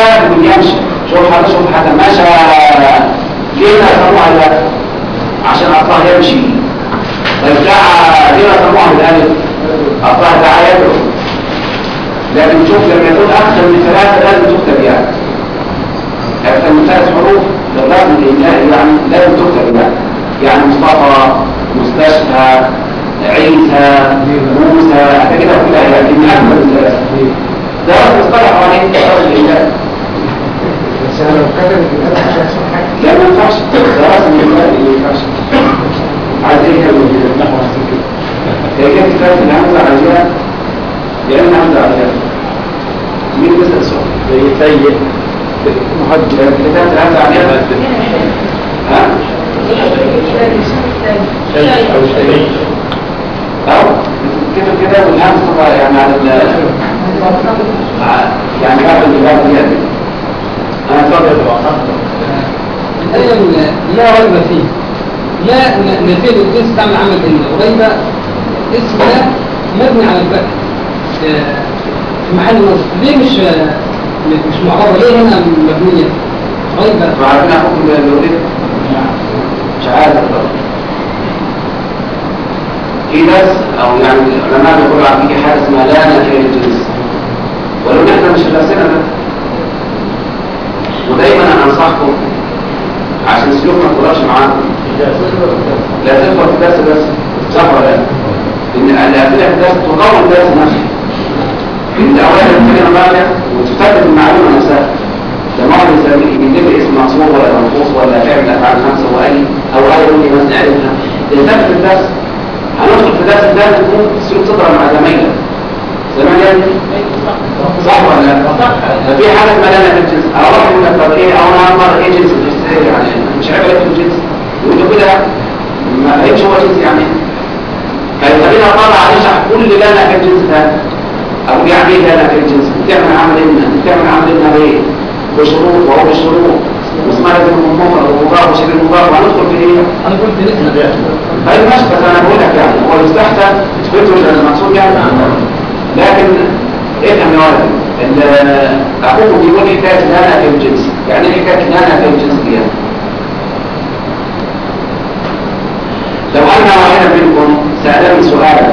كده بيمشي شوف حاجه شوف حاجه مشى ليه سموها لا عشان اصلها يمشي طيب دعا ليه سموها بالالف اصلها دعا يدعو لكن شوف لما يكون اكثر من ثلاثه لازم تكتب يعني اكثر من ثلاث حروف لازم الانهاء يعني لازم تكتب يعني يعني مصطفى مستشفى عيسى موسى هذا كده كلها يعني من اكثر من ثلاثه ده مصطلح عليه درجه الانهاء بس انا لو كتبت الألف مش هيحصل حاجة لا ما ينفعش دراسه من الانهاء ما ينفعش عايز ايه كده نحو عشان كده هي كانت كتابة الهمزة عليها يا إما همزة عليها مين بيسأل سؤال؟ زي سيء محجب كتابة الهمزة عليها ها؟ أو شيء أو كتب كده والهمزة طبعا يعني على ال يعني بعد الإجابة دي يعني. أنا اتفضل الآية لا ريب فيه لا ن- نفيد الجنس تعمل عمل إن وريب اسم لا مبني على الفتح آه، في محل نصب ليه مش مش معربة ليه هنا مبنية ريب انتوا عارفين حكم الوليد؟ مش عارف طبعا في ناس او يعني العلماء بيقولوا عن في حاجه اسمها لا نفي الجنس ولو إن احنا مش في نفسنا ده ودايما انا انصحكم عشان السلوك ما يطلعش معاكم لا تدخل في الدرس بس صح ولا لا؟ ان الاسئله في الدرس تقوي الدرس نفسه انت اولا الكلمه معنى وتستخدم المعلومه نفسها ده مرة يسميه يجيب لي اسم مقصور ولا منقوص ولا فعل افعال خمسه واي او اي يقول لي مثلا عرفها تهتم في الدرس هندخل في درس الدرس تكون السلوك تضرب مع زمايلك زمان صح ولا لا؟ ففي حاجه اسمها لا نفس اروح يقول لك طب ايه او انا امر ايه جنس الجنس يعني مش عارف ايه الجنس يقول له كده ما لقيتش هو جنس يعني فيخلينا اطلع عليه شرح كل لا لا في الجنس ده او يعني ايه لا لا في الجنس بتعمل عمل لنا بتعمل عمل لنا ليه بشروط وهو بشروط واسمها لازم يكون مفرد ومضاف وشبيه مضاف وهندخل في ايه؟ أنا قلت نسمة طيب ماشي بس انا بقول لك يعني هو يستحسن تثبته المقصود يعني لكن افهم يا ولد ال- اخوكم بيقول حكايه لا انا في الجنس يعني ايه حكايه لا انا في الجنس دي يعني؟ لو ان واحدا منكم سالني سؤالا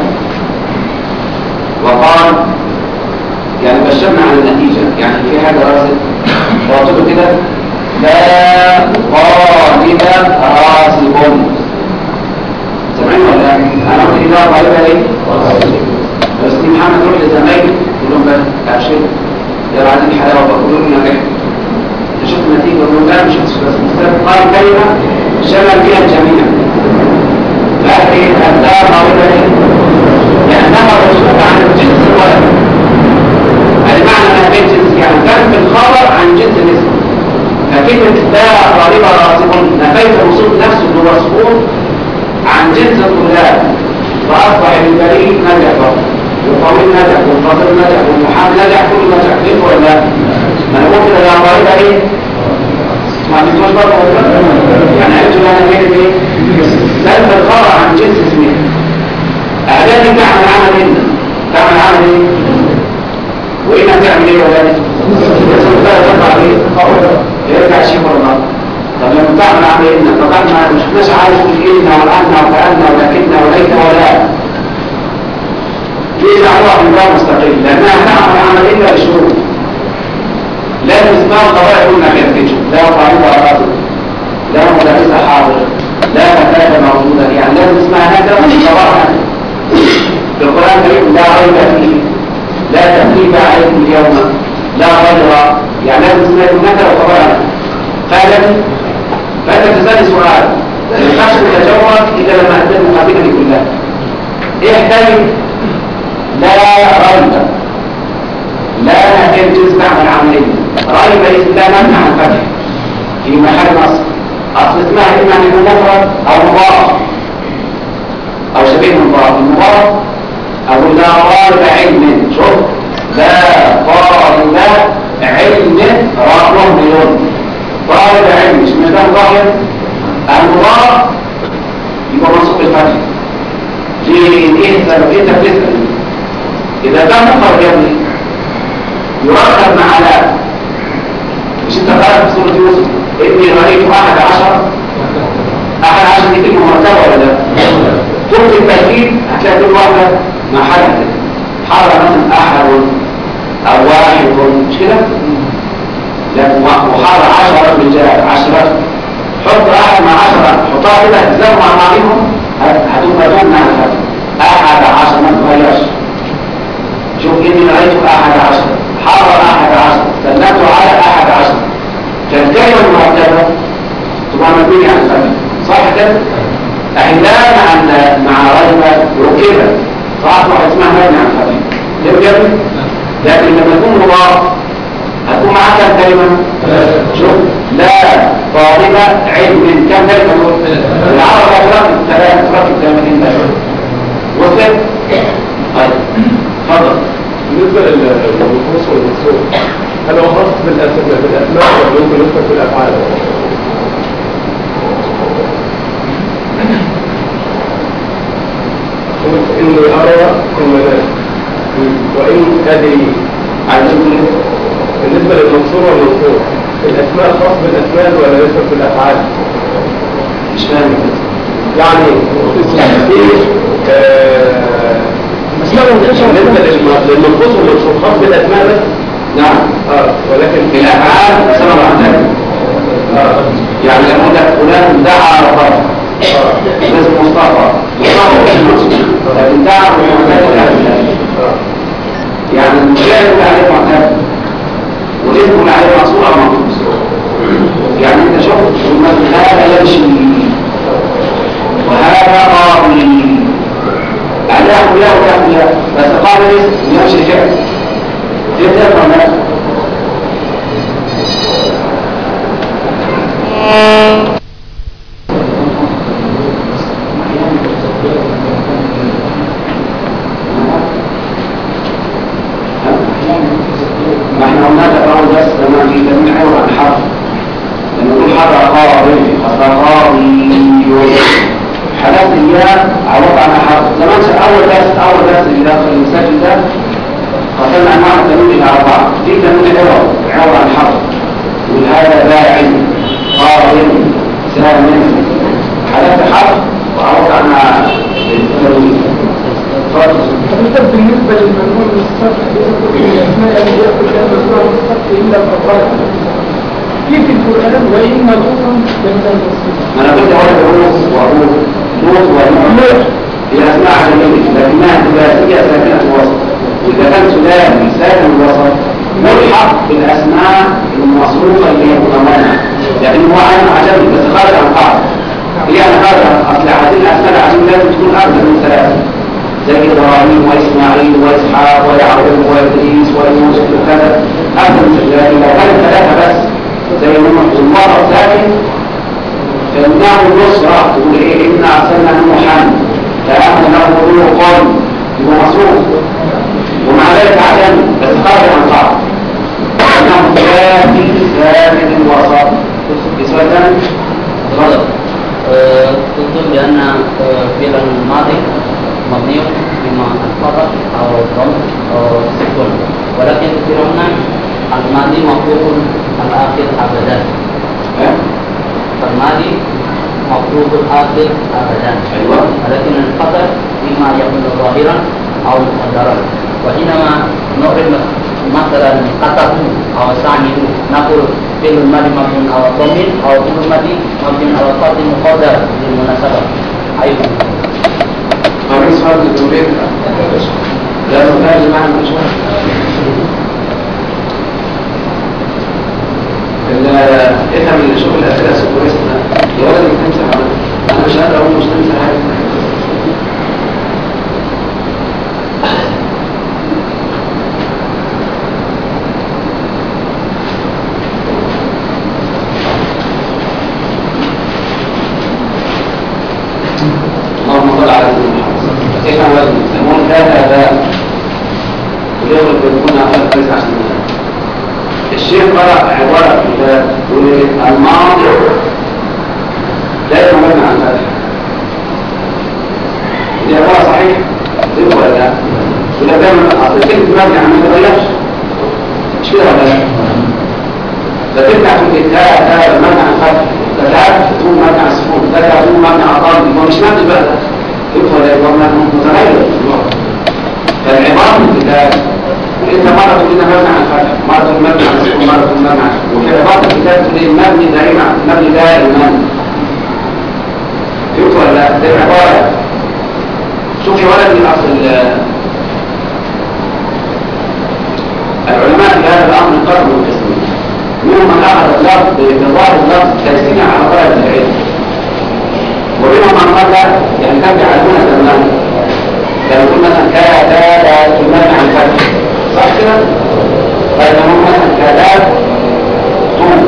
وقال يعني بشرنا عن النتيجه يعني في حاجه راسل فقلت له كده لا غالب راسب سامعين ولا لا؟ انا قلت اذا غالبا ايه؟ بس دي محمد روح لزمايلي يقول لهم بقى ابشر يا بعد الحلاوه بقول لهم نجحت شوف النتيجه يقول لهم لا مش بس مستند قال كلمه شمل فيها الجميع لكن الدار غالبا ايه؟ لانها مسؤول عن الجنس الولد المعنى انها بين جنس يعني كان الخبر عن جنس الاسم فكلمة لا غالبا راسب نفيت الوصول نفسه اللي هو سكون عن جنس الطلاب فأصبح البريء نجح برضه والطويل نجح والقصير نجح والمحامي نجح كل نجح كيف ولا لا؟ ما انا قلت لا غالبا ايه؟ ما عرفتوش برضه ولا لا؟ يعني عرفتوا انا كلمة ايه؟ سلب الخبر عن جنس اسمه أعدادي تعمل عمل هنا تعمل عمل ايه؟ وإما تعمل ايه ولا لا؟ يسوي ثلاث أربع ايه؟ يرجع شيء ولا طب لما تعمل عمل إن طبعا ما مش مش عارف إن وأن وكأن ولكن وليت ولا ليه دعوة بالله مستقيم لأنها تعمل عمل إلا بشروط لا تسمع القواعد قلنا كده لا قاعدة أراضي لا مدرسة حاضر لا مكاتب موجودة يعني لازم اسمها هكذا مش طبعا في القرآن الكريم لا ريب فيه لا تقريب عليكم اليوم لا غير يعني لازم اسمها هناك وطبعا قالت فأنت تسألي سؤال ما ينفعش تتجاوب إلا لما أدى المقابلة دي كلها إيه حكاية لا ريب لا نهي الجنس تعمل عملية ريب اسم لا ممنع عن الفتح في محل نصب أصل اسمها إما أن يكون مفرد أو مضاف أو شبيه مضاف المضاف أو لا طالب علم شوف لا طالب علم رقم مليون طالب علم مش مش ده مضاف المضاف يبقى منصوب بالفتح ليه ليه سبب انت بتسأل إذا كان مفرد يا ابني يركب مع لا ما حدث حضر مثلا أحد أو واحد مش كده؟ لكن وحضر عشرة رجال عشرة حط أحد مع عشرة حطها كده إزاي مع بعضهم هتبقى دون عن الفرق أحد عشر ما تغيرش شوف إني رأيت أحد عشر حضر أحد عشر سلمت على أحد عشر فالكلمة المرتبة تبقى مبنية عن الفرق صح كده؟ أحيانا عند مع رجل ركبة صح واحد اسمها مبني عن الفرق ليه بجد؟ لكن لما يكون مضاف هتكون معاك كم كلمة؟ شوف لا طالبة علم كم كلمة دول؟ العرب أخلاق ثلاث ركب كلمتين بس وصلت؟ طيب اتفضل بالنسبة للمنقوص والمنصوب هل هو خاص بالأسماء بالأسماء ولا ممكن يذكر في الأفعال؟ قلت إني أرى المنام وإن أدري عايزين بالنسبة للمنصور والمنصور الأسماء خاص بالأسماء ولا يذكر في الأفعال؟ مش فاهم يعني في آه، بالنسبة للم- للمنقوص والمنصور خاص بالأسماء بس؟ نعم اه ولكن في الأفعال سبب عن ذلك اه يعني لما أقول لك فلان دعا ربه لازم مصطفى مصطفى مش مقصود لكن دعا محمد الأهل اه يعني المشاهد اللي عليه معتاد والاسم اللي عليه معصور أو منقوص يعني انت شفت مثلا هذا يمشي وهذا قاضي علاه كلها وكلها كلها بس قاضي اسم يمشي كده تبدأ فهمت ما احنا قلنا لك اول بس لما في تنوين عوض عن حرف لما نقول حرف قاضي اصلا قاضي حدث الياء عوض عن حرف زمان شا- اول درس اول درس اللي داخل المسجل ده قسمنا انواع التنوين الى اربعه في تنوين عوض عوض عن حرف يقول هذا باع قاضي سامن حدث حرف وعوض عنها التنوين اتفضل حضرتك بالنسبة للمنهول للصرف الأسماء التي يأكل فيها مشروع الصرف إلا الأفضل كيف القرآن وإن نطوفا لمن المسلمين ما انا قلت اقول الروس وروس روس ونوح هي اسماء عجميه لكنها ثلاثيه ساكنه الوسط واذا كان ثلاثي ساكن الوسط ملحق بالاسماء المصروفه اللي هي مضمنه لكن هو عين عجمي بس خارج عن القاعده هي انا خارج عن اصل هذه الاسماء العجميه لازم تكون اكثر من ثلاثه زي ابراهيم واسماعيل واسحاق ويعقوب وادريس ويوسف وكذا اكثر من ثلاثه لكن لو كانت ثلاثه بس زي نوح والمرأة ساكن فإنه نصرة تقول إيه إنا أرسلنا نوحا فآمن له لوطا يبقى مصروف ومع ذلك عدم بس خارج عن قاعدة إنه كافي ساكن الوسط اسمه ثاني غلط آه، قلت بأن آه، فعل الماضي مبني بما الخطأ أو الضم أو السكون ولكن ذكرنا الماضي مفروض الآخر أبدا ها؟ فالماضي مفروض الآخر أبدا أيوة. ولكن الخطأ إما يكون ظاهرا أو مقدرا وحينما نعرف مثلا قطعت أو سعني نقول فعل الماضي مبني على الضم أو فعل الماضي مبني على الخط المقدر للمناسبة أيضا قميص فرد الدورين لا تترجم معنى المشروع افهم اللي شوف الاسئله السكوريست ده يا ولد انت تمسح حضرتك انا مش قادر اقول مش تمسح حاجه اللهم صل على سيدنا محمد كيف وزن يسمون ذات باء ويغلب يكون أقل كويس عشان نفهم. الشيخ قرأ عبارة في الكتاب يقول إيه؟ الماضي لا يتمنى عن فتح دي عبارة صحيحة صدق ولا لا؟ ولا دايما أصل كلمة مبني عن ما تغيرش مش كده ولا لا؟ فترجع تقول إيه؟ لا لا مبني عن فتح لا تقول مبني عن سكون لا تقول مبني عن ضرب هو مش مبني بقى ده فهمت ولا إيه؟ هو متغير في الوقت فالعبارة في الكتاب انت مرة تقول لنا مبني على الفتح مرة تقول مبني على السكون مرة تقول مبني على السكون وفي عبارة الكتاب تقول ايه مبني دائما مبني دائما فهمت ولا لا؟ ده العبارة شوف يا ولدي اصل العلماء في هذا الامر قسموا قسمين منهم من اخذ اللفظ بظاهر اللفظ تيسيرا على طلبة العلم ومنهم من قال لا يعني كان بيعلمون زمان كان يقول مثلا كذا لا تمنع عن الفتح صح كده؟ طيب لما يقول مثلا كذا طول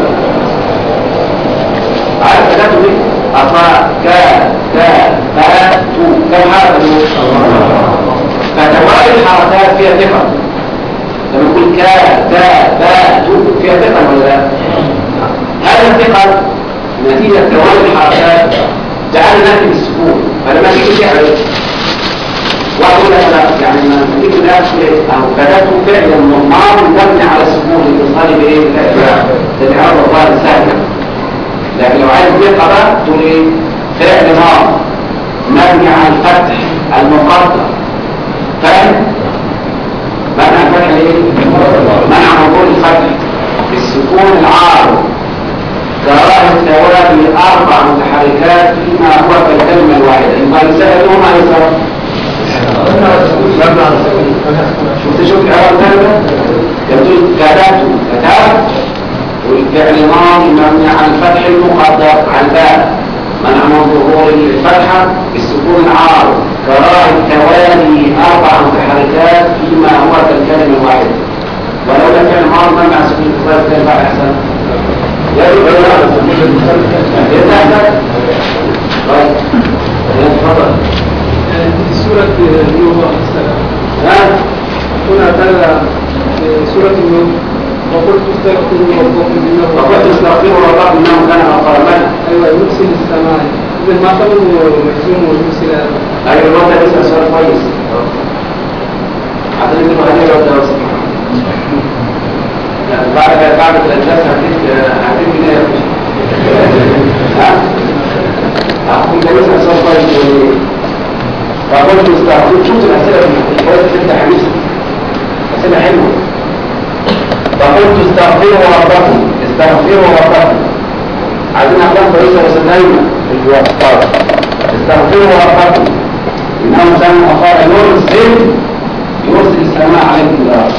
عارف كتبته ايه؟ أطاع كا تا تا تو كم حركة دول؟ فتوالي الحركات فيها ثقة لما يقول كا تا تا تو فيها ثقة ولا لا؟ هذا الثقة نتيجة توالي الحركات جعلنا نأتي بالسكون فلما تيجي تعرف واقول لك لا يعني ما تيجي نفسي او بدات فعلا ماضي مبني على السكون الاتصال بايه؟ بالاعراب الظاهر الساكن لكن لو عايز دقه بقى تقول ايه؟ فعل ماضي مبني على الفتح المقدر فاهم؟ مبني على الفتح ايه؟ منع موضوع الفتح السكون العارض كراهة توالي أربع متحركات فيما هو كالكلمة الواحدة يبقى يسأل لهم عن الصلاة شفت شوف العرب ده يقول كتبت كتبت والفعل ماضي مبني على الفتح المقدر على الباء منع من ظهور الفتحة بالسكون العارض كراهة توالي أربع متحركات فيما هو كالكلمة الواحدة ولولا فعل ماضي مبني على سكون التصرف كان بعد أحسن يجب أن يتحدث طيب تفضل في سورة نوح السلام ها هنا تلا في سورة نوح وقلت استغفروا ربكم انه وقد استغفروا ربكم انه كان غفارا ايوه يرسل السماء اذا ما قبل مجزوم ويرسل ايوه الوقت بيسال سؤال كويس عشان انت هذه لو درست بعد بعد الدرس هتدي هتدي ليه ها هقول ده بيسال سؤال كويس فقلت استغفروا شوف الاسئله في كويس تفتح حديث اسئله حلوه فقلت استغفروا ربكم استغفروا ربكم عايزين اخلاق كويسه بس دايما في الوقت استغفروا ربكم انه كان غفارا يرسل يرسل السماء عليكم الارض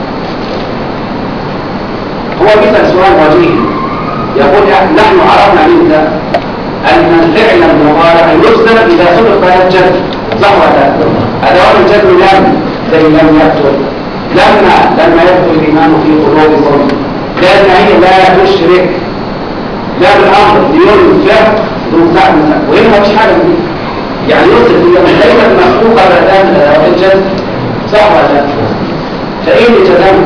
هو بيسال سؤال وجيه يقول نحن عرفنا منك ان الفعل المضارع يرسل اذا سبق الجد صح ولا لا؟ ادوات الجد لم زي لم يقتل لما لما يدخل الايمان في قلوبكم لان هي لا تشرك لا بالامر لينفق ذو سعد وهنا مفيش حاجه من دي يعني يوصل هي كلمه مخلوقه الان ادوات الجد صح ولا لا؟ فايه اللي جزمه؟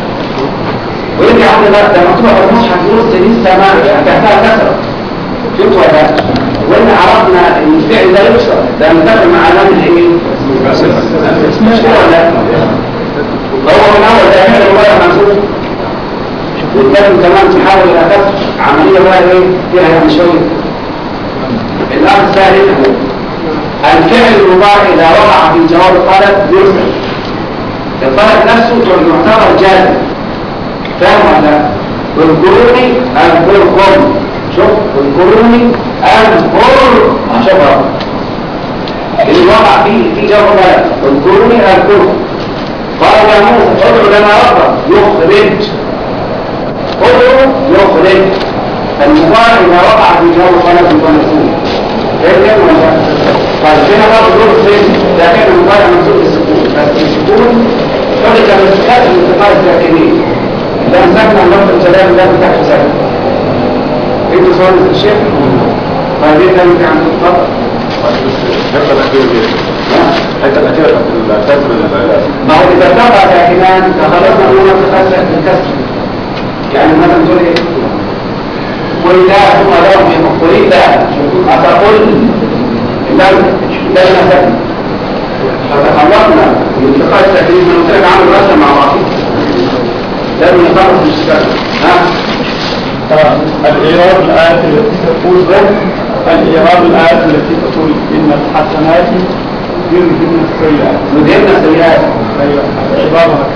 وانت عندنا ده ده مكتوبه في المصحف يرسل السماء يعني تحتها كسره فهمت ولا لا؟ وان عرفنا ان الفعل ده يكسر ده متفق مع علامه الايه؟ مش كده ولا لا؟ هو من اول ده كده ولا منصوب والكلام كمان تحاول الى كسر عمليه بقى ايه؟ فيها يعني شويه الامر الثاني الفعل المضارع اذا وقع في جواب الطلب يرسل الطلب نفسه يعتبر جازم فاهم ولا لا؟ اذكروني اذكركم شوف اذكروني اذكر شوف اللي وقع فيه في جواب الطلب اذكروني اذكركم قال يا موسى ادعو لنا ربك يخرج ادعو يخرج المضارع اذا وقع في جواب الطلب يكون مسؤول فاهم ولا لا؟ طيب هنا برضه دور السجن ده كان المضارع منصوب بالسكون بس السكون حرك بالسكات من انتقال الساكنين ده مسكنا اللفظ الكلام ده بتاعته سكن انتوا سؤال الشيخ طيب ايه تاني كان تفضل الحته الاخيره دي الحته الاخيره بتاعت الكسر اللي ما هو اذا ارتفع ساكنان تخلصنا من الكسر بالكسر يعني مثلا تقول ايه قل لا ثم لهم في قل لا اتقول لا لا سكن فتخلصنا من انتقال التكليف من قلت لك عامل رسم مع بعض لازم نخلص من الشكل ها الإعراب الآية التي تقول الإعراب الآية التي تقول إن الحسنات يذهبن السيئات نذهبنا السيئات عبارة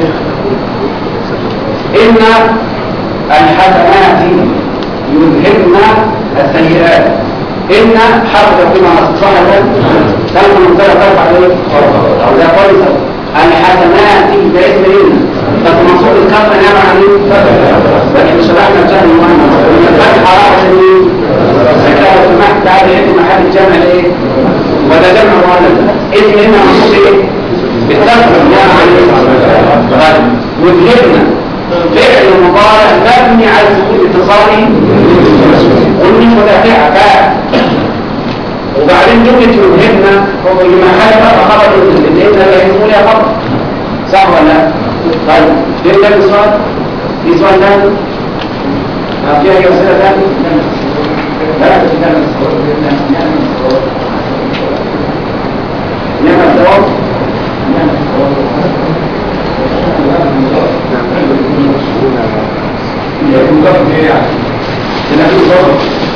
إن الحسنات يذهبن السيئات إن حرف تقديم صح ولا كان من ثلاث أربع عليه أو ده كويس الحسنات ده اسم إن بس منصوب الكسر نعم عليه لكن مش شرحنا الجهل المهم الفتحة راحت لمين؟ زكاة المحك تعالى يأتي محل الجمع الإيه؟ وده جمع مؤنث اسم إن منصوب إيه؟ بالكسر نعم عليه طيب يذهبن فعل مضارع مبني على سكون اتصالي والمش مدافعة فاعل وبعدين جملة يوهبنا هو لما حدث خبر الاثنين لا يهمون يا خبر صح ولا لا؟ طيب في ده سؤال في سؤال ثاني ما في اي اسئله ثانيه لا نعم الثواب يكون قبل ايه يعني؟ لنبي صبر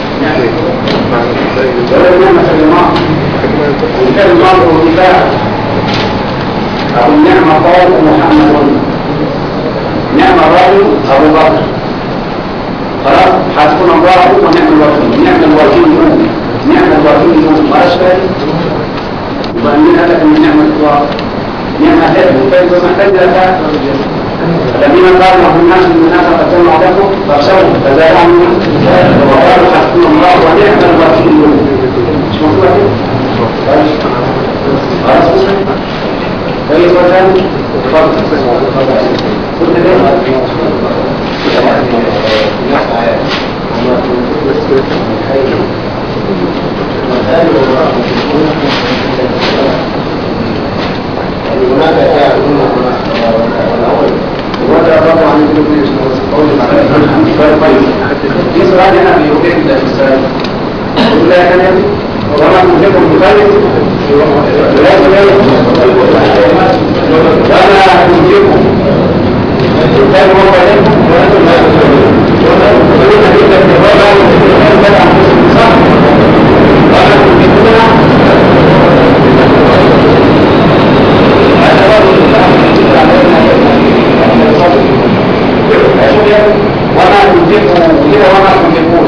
ولا نعمة الإمام وكان المرء دفاع أبو النعمة قال محمد نعم الرجل أبو بكر خلاص حسبنا الله ونعم الوكيل نعم الوكيل يوم نعم الوكيل يوم ما أشبه ومن قال لك من نعمة الله نعمة هذه فإذا محتاج لها الذين قالوا لهم الناس من الناس قد جمعوا لكم فاخشوهم فزادهم وقالوا حسبنا الله ونعم الوكيل مش مكتوبه كده؟ خلاص كويس مثلا اتفضل كنت هناك يعلمون وهذا طبعا يقول في سؤال هنا بيوجد السؤال يقول لك انا وما تنفقكم بخير ولا تنفقكم وما تنفقكم كان هو عليكم وانتم لا تنفقون وتقولون ان التوبه تنفق انفسكم صح وما تنفقون هذا هو وما تنفقوا كده وما تنفقون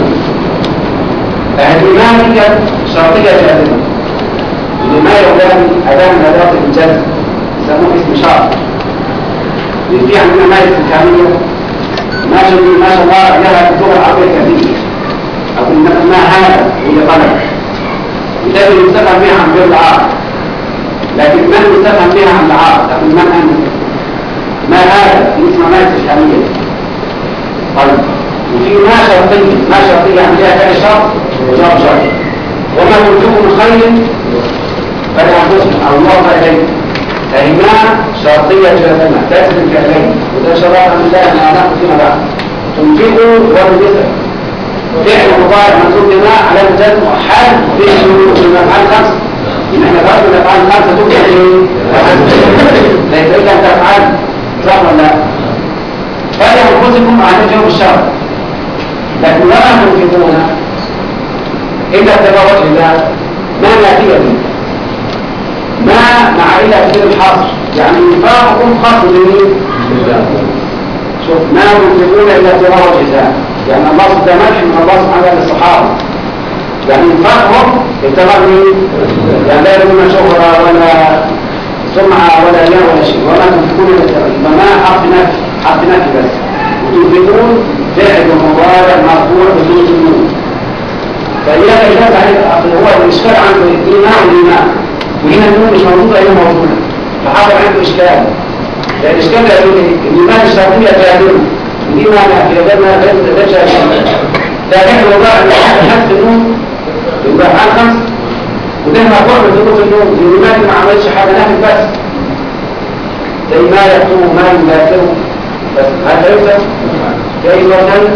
اهتمام كده شرطية جازمة لما يقدم أداة من أدوات الجزم يسموه اسم شرط في عندنا ما استفهامية ما شاء الله ما شاء الله لها في اللغة العربية كثير أقول ما هذا هي طلب وده اللي يستفهم بها عن غير العرب لكن من يستفهم بها عن العرب أقول من أنت ما هذا اسمه ما استفهامية طيب وفي ما شرطية ما شرطية يعني لها كان شرط وجواب شرط وما تنفقوا من خير فلأنفسكم أو الله إليكم فهما شرطية جازمة تأتي الفعلين وده شرط من الله أن نأخذ فيما بعد تنفقوا والجزء فعل مضارع منصوب بما على الجزم وحال في شروط الأفعال خمسة إن احنا فرض الأفعال خمسة تبقى إيه؟ ليس إلا أن تفعل صح ولا لا؟ فلأنفسكم عن الجواب الشرط لكن وما تنفقون إلا ابتغاء وجه الله ما ناتية به ما مع إلى كثير الحصر يعني انفاقكم خاص بمين؟ شوف ما ينفقون إلا ابتغاء وجه الله يعني الله ده مدح من الله سبحانه للصحابة يعني انفاقهم ابتغاء مين؟ يعني لا يكون شهرة ولا سمعة ولا رياء ولا شيء وما تنفقون إلا ابتغاء فما حرف نفي حرف نفي بس وتنفقون فعل مضارع مرفوع بدون النون فإذا الإجابة عليه هو الإشكال عنده الإيمان والإيمان وهنا النون مش موجودة هنا موجودة فحصل عنده إشكال الإشكال ده يقول إيه؟ الإيمان الشرطية جاهلة الإيمان في لدينا غير جاهلة لكن الوضع اللي حد النون يبقى عن خمس وده مرفوع بدون النون الإيمان ما عملش حاجة نافذ بس زي ما يكتبه ما يماثله بس هذا يفهم كيف مثلا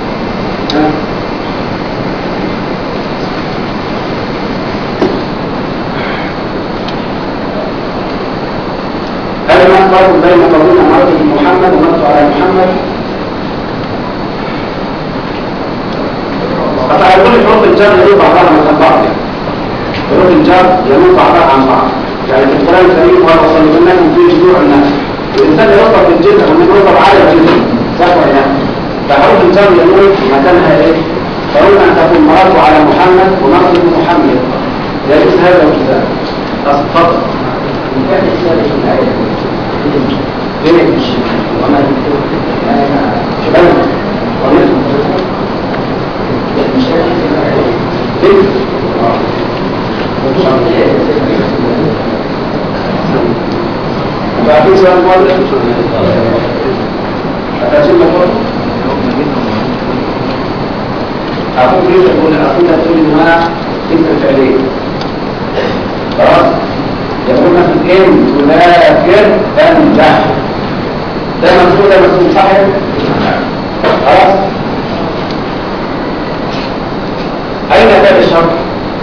هل ما فرق بين قولنا مرض محمد ومرض على محمد طبعا كل حروف الجر ينوب بعضها من بعض يعني حروف الجر ينوب بعضها عن بعض يعني في القرآن الكريم قال وصلبناكم في جذوع الناس الإنسان يرتب بالجذع ومن يرتب على الجذع صح ولا لا؟ فحروف الجر يقول مكانها إيه؟ فقلنا أن تكون مراته على محمد ونصب محمد لا يجوز هذا والكتاب أصل فضل كان السابق الآية ليه؟ وما يكتب شباب ومن مش هذه ليه؟ بعدين سؤال مولد أتجيب لك أقول ليش أقول أقول تقول إنها اسم فعلية خلاص يقول مثلا إن تذاكر تنجح ده مفهوم ده مفهوم صحيح خلاص أين باب الشرط؟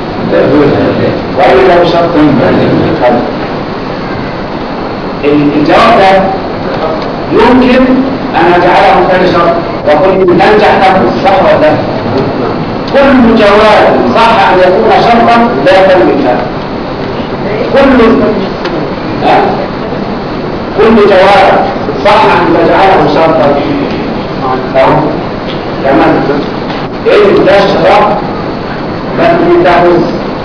وأين باب الشرط؟ الجواب ده يمكن أن أجعله ثاني شرط وأقول إن تنجح تفوز صح ولا لا؟ كل جواب صح أن يكون شرطا لا تنجح له كل ها؟ كل جواب صح أن تجعله شرطا أهو كمان إن تشرب مثل تفوز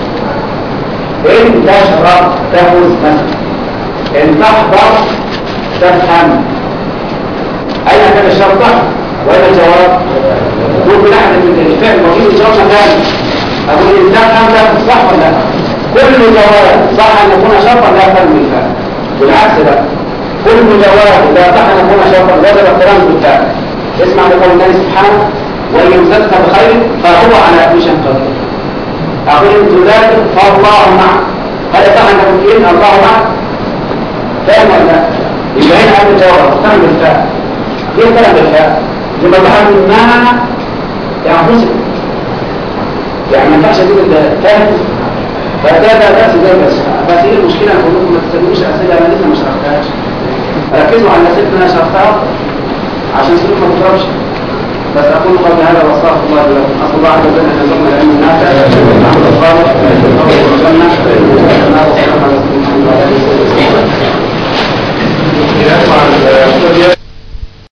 إن تشرب تفوز مثلا إن تحضر تفهم أين كان الشرط وأين الجواب يقول بنحن الفعل موجود الجواب مكان أقول إن تفهم تفهم صح ولا لا كل جواب صح أن يكون شرطا لا يفهم بالفعل بالعكس بقى كل جواب إذا صح أن يكون شرطا وجب احترام بالفعل اسمع لقول الله سبحانه وإن يمسكك بخير فهو على كل شيء قدير أقول إن تذاكر فالله معك هل صح أن تكون إيه الله معك فاهم ولا لا؟ يبقى هنا قبل الجواب اقترن بالفعل ليه اقترن بالفعل؟ يبقى بحر ما ينفصل يعني ما ينفعش اجيب الفاهم فده ده درس زي بس بس ايه المشكله انا بقول لكم ما تستنوش اسئله انا لسه ما شرحتهاش ركزوا على الاسئله اللي انا شرحتها عشان سلوك ما تضربش بس اقول قبل هذا واستغفر الله لكم اسال الله عز وجل ان يرزقنا العلم النافع والعمل الصالح والقول والجنه وما وصلنا على سيدنا محمد وعلى اله وصحبه يسمع